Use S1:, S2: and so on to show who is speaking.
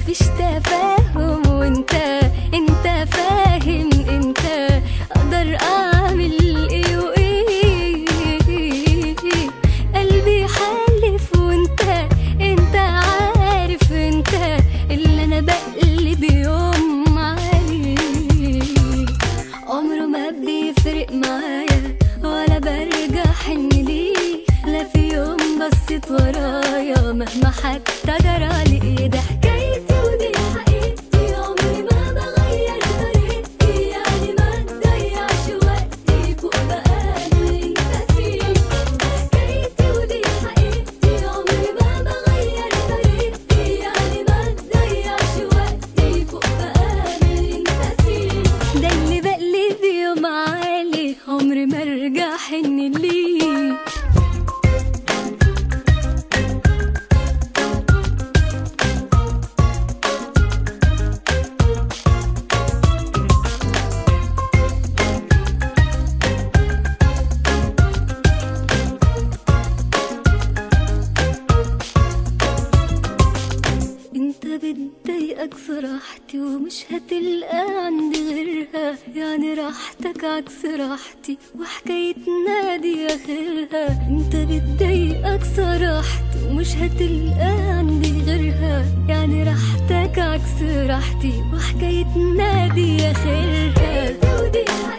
S1: مفيش تفاهم وانت انت فاهم انت اقدر اعمل ايه وايه قلبي حالف وانت انت عارف انت اللي انا بقلب يوم عليه عمره ما بيفرق معايا ولا برجع حن ليه لا في يوم بصيت ورايا مهما حتى جرالي ايه ده حكايتي ودي حقيقتي عمري ما بغير طريقتي يعني ما تضيعش وقتي فوق بقى اللي انت فيه حكايتي ودي حقيقتي عمري ما بغير طريقتي يعني ما تضيعش وقتي فوق بقى اللي انت فيه ده اللي بقلب يوم عالي عمري ما ارجع حن ليه انت بتضايقك صراحتي ومش هتلقى عندي غيرها يعني راحتك عكس راحتي وحكاية نادي اخرها انت بتضايقك صراحتي ومش هتلقى عندي غيرها يعني راحتك عكس راحتي وحكاية نادي اخرها ودي